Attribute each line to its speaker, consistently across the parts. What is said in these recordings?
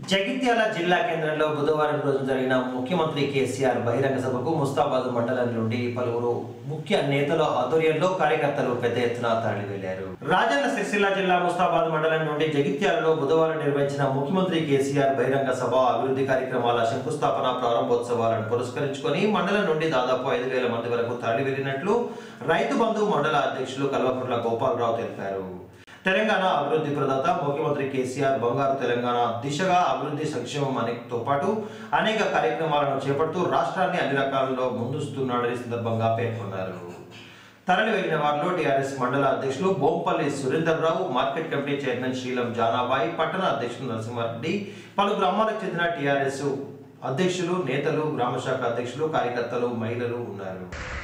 Speaker 1: జగిత్యాల జిల్లా కేంద్రంలో బుధవారం రోజు జరిగిన ముఖ్యమంత్రి కేసీఆర్ బహిరంగ సభకు ముస్తాబాద్ మండలం నుండి పలువురు ముఖ్య నేతల ఆధ్వర్యంలో కార్యకర్తలు పెద్ద ఎత్తున తరలి వెళ్లారు రాజన్న సిరిసిల్ల జిల్లా ముస్తాబాద్ మండలం నుండి జగిత్యాలలో బుధవారం నిర్వహించిన ముఖ్యమంత్రి కేసీఆర్ బహిరంగ సభ అభివృద్ధి కార్యక్రమాల శంకుస్థాపన ప్రారంభోత్సవాలను పురస్కరించుకొని మండలం నుండి దాదాపు ఐదు వేల మంది వరకు తరలి వెళ్లినట్లు రైతు బంధు మండల అధ్యక్షులు కల్వకుంట్ల గోపాలరావు తెలిపారు తెలంగాణ అభివృద్ధి ప్రదాత ముఖ్యమంత్రి కేసీఆర్ బంగారు తెలంగాణ దిశగా అభివృద్ధి సంక్షేమం అనేకతో పాటు అనేక కార్యక్రమాలను చేపడుతూ రాష్ట్రాన్ని అన్ని రకాలలో ముందుస్తున్నాడని సందర్భంగా పేర్కొన్నారు తరలి వెళ్లిన వారిలో టీఆర్ఎస్ మండల అధ్యక్షులు Bompalli Surender Rao market committee chairman Seelam Janabai పట్టణ అధ్యక్షులు నరసింహారెడ్డి పలు గ్రామాలకు చెందిన టీఆర్ఎస్ అధ్యక్షులు నేతలు గ్రామ శాఖ అధ్యక్షులు కార్యకర్తలు మహిళలు ఉన్నారు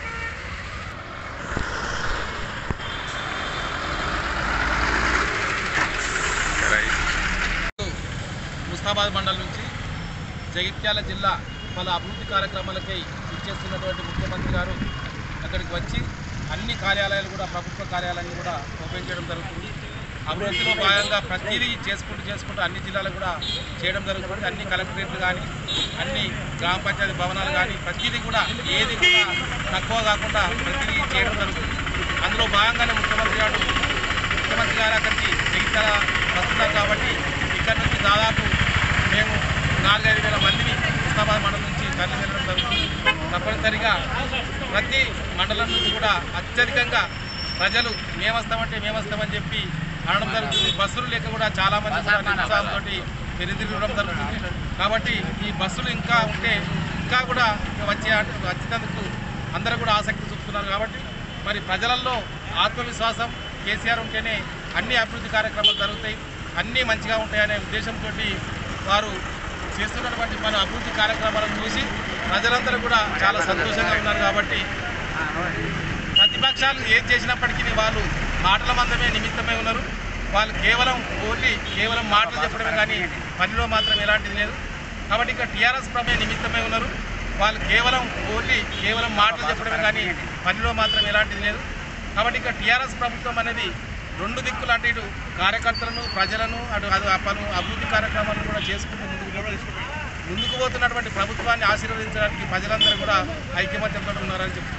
Speaker 2: ముస్తాబాద్ మండలం నుంచి జగిత్యాల జిల్లా పలు అభివృద్ధి కార్యక్రమాలకై ఇచ్చేస్తున్నటువంటి ముఖ్యమంత్రి గారు అక్కడికి వచ్చి అన్ని కార్యాలయాలు కూడా ప్రభుత్వ కార్యాలయాన్ని కూడా ఓపెన్ చేయడం జరుగుతుంది అభివృద్ధిలో భాగంగా ప్రతిదీ చేసుకుంటూ చేసుకుంటూ అన్ని జిల్లాలు కూడా చేయడం జరుగుతుంది అన్ని కలెక్టరేట్లు కానీ అన్ని గ్రామ పంచాయతీ భవనాలు కానీ ప్రతిదీ కూడా ఏది కూడా తక్కువ కాకుండా ప్రతిదీ చేయడం జరుగుతుంది అందులో భాగంగానే ముఖ్యమంత్రి గారు ముఖ్యమంత్రి గారు అక్కడికి జగిత్యాల వస్తున్నారు కాబట్టి ఇక్కడ నుంచి దాదాపు మేము నాలుగైదు వేల మందిని హుస్నాబాద్ మండలం నుంచి తరలి వెళ్ళడం జరుగుతుంది తప్పనిసరిగా ప్రతి మండలం నుంచి కూడా అత్యధికంగా ప్రజలు మేమొస్తామంటే మేమొస్తామని చెప్పి అనడం జరుగుతుంది బస్సులు లేక కూడా చాలామంది కూడా నిరుత్సాహంతో వెనుదిరగడం జరుగుతుంది కాబట్టి ఈ బస్సులు ఇంకా ఉంటే ఇంకా కూడా వచ్చే వచ్చేందుకు అందరూ కూడా ఆసక్తి చూపుతున్నారు కాబట్టి మరి ప్రజలలో ఆత్మవిశ్వాసం కేసీఆర్ ఉంటేనే అన్ని అభివృద్ధి కార్యక్రమాలు జరుగుతాయి అన్నీ మంచిగా ఉంటాయనే ఉద్దేశంతో వారు చేస్తున్నటువంటి మన అభివృద్ధి కార్యక్రమాలను చూసి ప్రజలందరూ కూడా చాలా సంతోషంగా ఉన్నారు కాబట్టి ప్రతిపక్షాలు ఏది చేసినప్పటికీ వాళ్ళు మాటల మందమే నిమిత్తమే ఉన్నారు వాళ్ళు కేవలం ఓన్లీ కేవలం మాటలు చెప్పడమే కానీ పనిలో మాత్రం ఎలాంటిది లేదు కాబట్టి ఇక్కడ టీఆర్ఎస్ ప్రమే నిమిత్తమే ఉన్నారు వాళ్ళు కేవలం ఓన్లీ కేవలం మాటలు చెప్పడమే కానీ పనిలో మాత్రం ఎలాంటిది లేదు కాబట్టి ఇక్కడ టీఆర్ఎస్ ప్రభుత్వం అనేది రెండు దిక్కులు అంటే ఇటు కార్యకర్తలను ప్రజలను అటు అది ఆ పలు అభివృద్ధి కార్యక్రమాలను కూడా చేసుకుంటూ ముందుకు పోతూ ముందుకు పోతున్నటువంటి ప్రభుత్వాన్ని ఆశీర్వదించడానికి ప్రజలందరూ కూడా ఐక్యమత్యంతో ఉన్నారని చెప్తున్నారు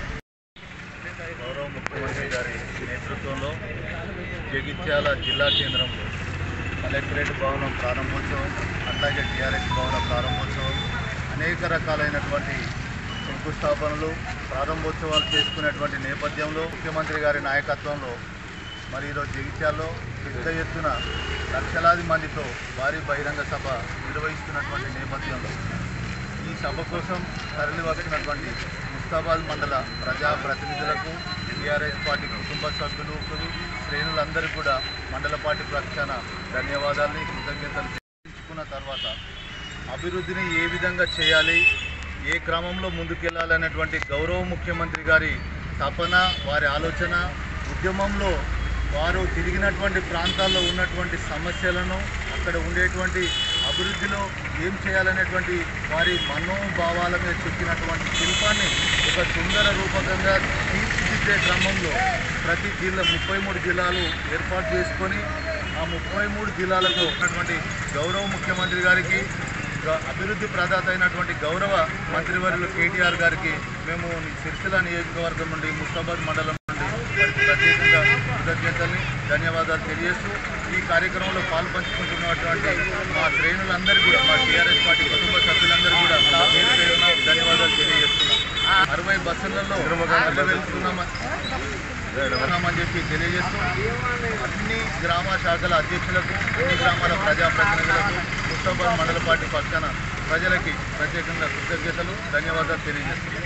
Speaker 3: గౌరవ ముఖ్యమంత్రి గారి నేతృత్వంలో జగిత్యాల జిల్లా కేంద్రంలో కలెక్టరేట్ భవనం ప్రారంభోత్సవం అట్లాగే టీఆర్ఎస్ భవన ప్రారంభోత్సవం అనేక రకాలైనటువంటి శంకుస్థాపనలు ప్రారంభోత్సవాలు చేసుకునేటువంటి నేపథ్యంలో ముఖ్యమంత్రి గారి నాయకత్వంలో మరి ఈరోజు జగిత్యాల్లో పెద్ద ఎత్తున లక్షలాది మందితో భారీ బహిరంగ సభ నిర్వహిస్తున్నటువంటి నేపథ్యంలో ఈ సభ కోసం తరలి వస్తున్నటువంటి ముస్తాబాద్ మండల ప్రజా ప్రతినిధులకు టీఆర్ఎస్ పార్టీ కుటుంబ సభ్యులు శ్రేణులందరికీ కూడా మండల పార్టీ పక్షాన ధన్యవాదాలని కృతజ్ఞతలు తెలుసుకున్న తర్వాత అభివృద్ధిని ఏ విధంగా చేయాలి ఏ క్రమంలో ముందుకెళ్లాలనేటువంటి గౌరవ ముఖ్యమంత్రి గారి తపన వారి ఆలోచన ఉద్యమంలో వారు తిరిగినటువంటి ప్రాంతాల్లో ఉన్నటువంటి సమస్యలను అక్కడ ఉండేటువంటి అభివృద్ధిలో ఏం చేయాలనేటువంటి వారి మనోభావాల మీద చెప్పినటువంటి శిల్పాన్ని ఒక సుందర రూపకంగా తీర్చిదిద్దే క్రమంలో ప్రతి జిల్లా ముప్పై మూడు జిల్లాలు ఏర్పాటు చేసుకొని ఆ ముప్పై మూడు జిల్లాలకు ఉన్నటువంటి గౌరవ ముఖ్యమంత్రి గారికి గ- అభివృద్ధి ప్రదాత అయినటువంటి గౌరవ మంత్రివర్యులు కేటీఆర్ గారికి మేము సిరిసిల్ల నియోజకవర్గం నుండి ముస్తాబాద్ మండలం నుండి వారికి ప్రత్యేకంగా కృతజ్ఞతల్ని ధన్యవాదాలు తెలియజేస్తూ ఈ కార్యక్రమంలో పాల్పంచుకుంటున్నటువంటి మా శ్రేణులందరూ కూడా మా టీఆర్ఎస్ పార్టీ కుటుంబ సభ్యులందరూ కూడా పేరు పేరున ధన్యవాదాలు తెలియజేస్తున్నాం అరవై బస్సులలో వెళ్తున్నామని చెప్పి తెలియజేస్తూ అన్ని గ్రామ శాఖల అధ్యక్షులకు అన్ని గ్రామాల ప్రజాప్రతినిధులకు ముస్తాబాద్ మండల పార్టీ పక్షాన ప్రజలకి ప్రత్యేకంగా కృతజ్ఞతలు ధన్యవాదాలు తెలియజేస్తున్నాం